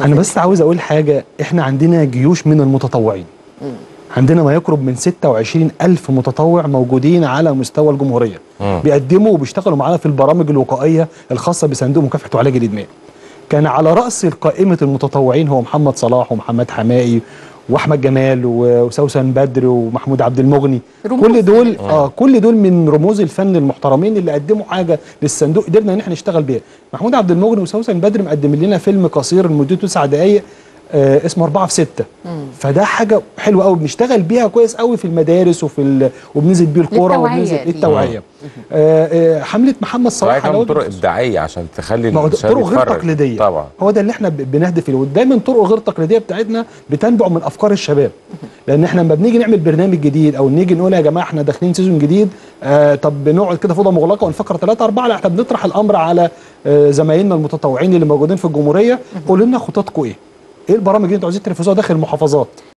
انا بس عاوز اقول حاجه احنا عندنا جيوش من المتطوعين عندنا ما يقرب من 26 ألف متطوع موجودين على مستوى الجمهورية مم. بيقدموا وبيشتغلوا معانا في البرامج الوقائية الخاصة بصندوق مكافحة وعلاج الإدمان كان على رأس قائمة المتطوعين هو محمد صلاح ومحمد حمائي واحمد جمال و- وسوسن بدر ومحمود عبد المغني رموز. كل دول اه كل دول من رموز الفن المحترمين اللي قدموا حاجه للصندوق قدرنا ان احنا نشتغل بيها محمود عبد المغني وسوسن بدر مقدم لنا فيلم قصير مدته تسع دقائق آه اسمه أربعة في ستة فده حاجة حلوة قوي بنشتغل بيها كويس قوي في المدارس وفي ال... وبننزل بيه الكورة للتوعية وبننزل دي. للتوعية آه آه حملة محمد صلاح طبعا على كمان وجه طرق ابداعيه عشان تخلي ما هو ده الشباب طرق غير يتفرج. تقليديه طبعا هو ده اللي احنا ب- بنهدف اليه ودايما طرق غير تقليديه بتاعتنا بتنبع من افكار الشباب لان احنا لما بنيجي نعمل برنامج جديد او نيجي نقول يا جماعه احنا داخلين سيزون جديد آه طب بنقعد كده في اوضه مغلقه ونفكر ثلاثه اربعه لا احنا بنطرح الامر على آه زمايلنا المتطوعين اللي موجودين في الجمهوريه قولوا لنا خططكم ايه؟ ايه البرامج اللي انتوا عايزين تنفذوها داخل المحافظات؟